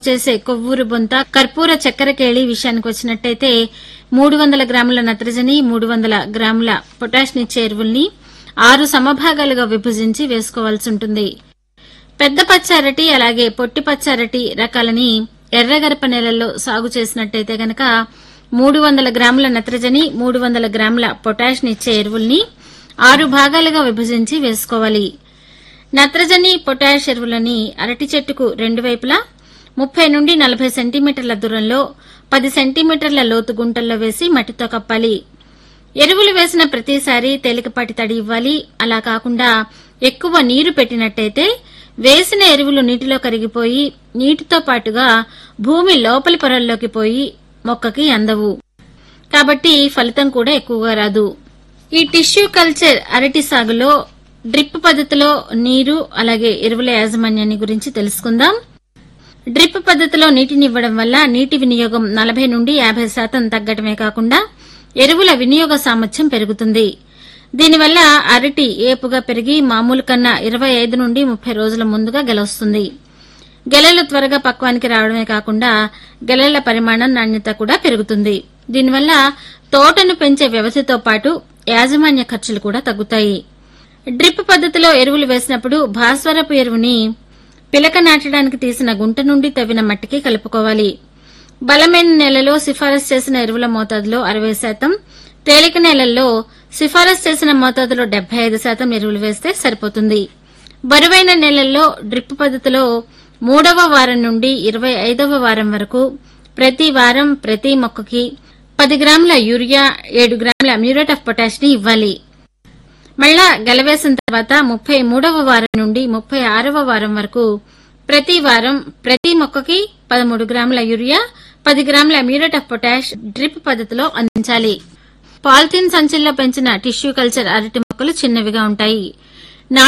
చేసే కొవ్వూరు బొంత కర్పూర చక్కెర కేళి విషయానికి వచ్చినట్టయితే మూడు వందల గ్రాముల నత్రజని మూడు వందల గ్రాముల పొటాషినిచ్చే ఎరువుల్ని ఆరు సమభాగాలుగా విభజించి వేసుకోవాల్సి ఉంటుంది పెద్ద పచ్చ అరటి అలాగే పొట్టి పచ్చ అరటి రకాలని ఎర్రగరప నేలల్లో సాగు చేసినట్టయితే గనక మూడు వందల గ్రాముల నత్రజని మూడు వందల గ్రాముల పొటాషినిచ్చే ఎరువుల్ని ఆరు భాగాలుగా విభజించి వేసుకోవాలి నత్రజని పొటాష్ ఎరువులని అరటి చెట్టుకు రెండు వైపులా ముప్పై నుండి నలభై సెంటీమీటర్ల దూరంలో పది సెంటీమీటర్ల లోతు గుంటల్లో వేసి మట్టితో కప్పాలి ఎరువులు వేసిన ప్రతిసారి తేలికపాటి తడి ఇవ్వాలి అలా కాకుండా ఎక్కువ నీరు పెట్టినట్టయితే వేసిన ఎరువులు నీటిలో కరిగిపోయి నీటితో పాటుగా భూమి లోపలి పొరల్లోకి పోయి మొక్కకి అందవు కాబట్టి ఫలితం కూడా ఎక్కువగా రాదు ఈ టిష్యూ కల్చర్ అరటి సాగులో డ్రిప్ పద్ధతిలో నీరు అలాగే ఎరువుల యాజమాన్యాన్ని గురించి తెలుసుకుందాం డ్రిప్ పద్ధతిలో నీటిని ఇవ్వడం వల్ల నీటి వినియోగం నలభై నుండి యాభై శాతం తగ్గటమే కాకుండా ఎరువుల వినియోగ సామర్థ్యం పెరుగుతుంది దీనివల్ల అరటి ఏపుగా పెరిగి మామూలు కన్నా ఇరవై ఐదు నుండి ముప్పై రోజుల ముందుగా గెలవస్తుంది గెలలు త్వరగా పక్వానికి రావడమే కాకుండా గెలల పరిమాణం నాణ్యత కూడా పెరుగుతుంది దీనివల్ల తోటను పెంచే వ్యవధితో పాటు యాజమాన్య ఖర్చులు కూడా తగ్గుతాయి డ్రిప్ పద్ధతిలో ఎరువులు వేసినప్పుడు భాస్వరపు ఎరువుని పిలక నాటడానికి తీసిన గుంట నుండి తవ్విన మట్టికి కలుపుకోవాలి బలమైన నేలలో సిఫారసు చేసిన ఎరువుల మోతాదులో అరవై శాతం తేలిక నేలల్లో సిఫారసు చేసిన మోతాదులో డెబ్బై ఐదు శాతం ఎరువులు వేస్తే సరిపోతుంది బరువైన నేలల్లో డ్రిప్ పద్ధతిలో మూడవ వారం నుండి ఇరవై ఐదవ వారం వరకు ప్రతి వారం ప్రతి మొక్కకి పది గ్రాముల యూరియా ఏడు గ్రాముల మ్యూరేట్ ఆఫ్ పొటాష్ ని ఇవ్వాలి మళ్ళా గెలవేసిన తర్వాత ముప్పై మూడవ వారం నుండి ముప్పై ఆరవ వారం వరకు ప్రతి వారం ప్రతి మొక్కకి పదమూడు గ్రాముల యూరియా పది గ్రాముల మ్యూరేట్ ఆఫ్ పొటాష్ డ్రిప్ పద్ధతిలో అందించాలి పాలిథిన్ సంచుల్లో పెంచిన టిష్యూ కల్చర్ అరటి మొక్కలు చిన్నవిగా ఉంటాయి